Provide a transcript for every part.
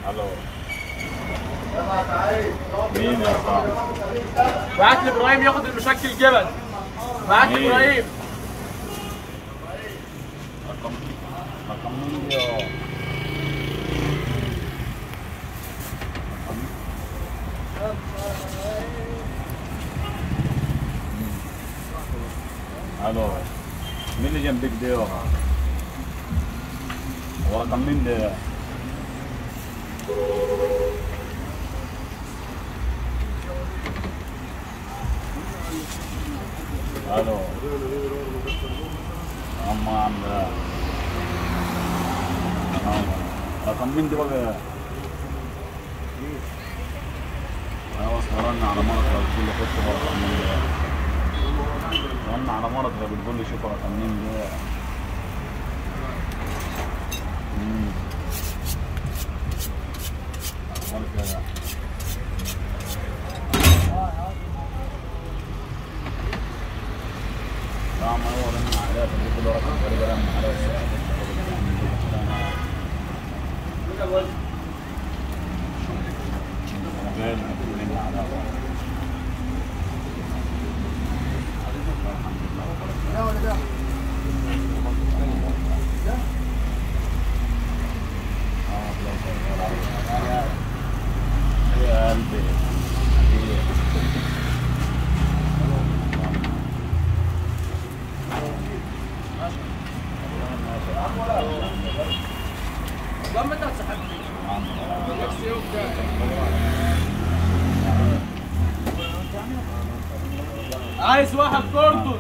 الو مين يا صاحبي؟ بعت لي ابراهيم ياخد المشكل جبل بعت لي مين؟ ابراهيم رقم رقم مين يا الو مين اللي جنبك ده هو رقم مين ده الو اما عم ده رقم مين ده بقى انا اصلا رن على مرة بتقول لي خش رقم مين ده رن على مرة بتقول لي شوف رقم مين ده مم. أخبارك إيه يا لا ما هو رن عليها بتقول له رقم غريب رن عليها أنا جاي لك رن عليها يا قلبي لما انت هتسحب عايز واحد كوردون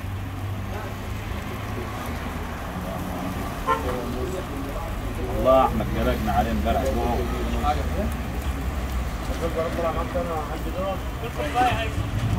والله احمد جرجنا عليه امبارح فوق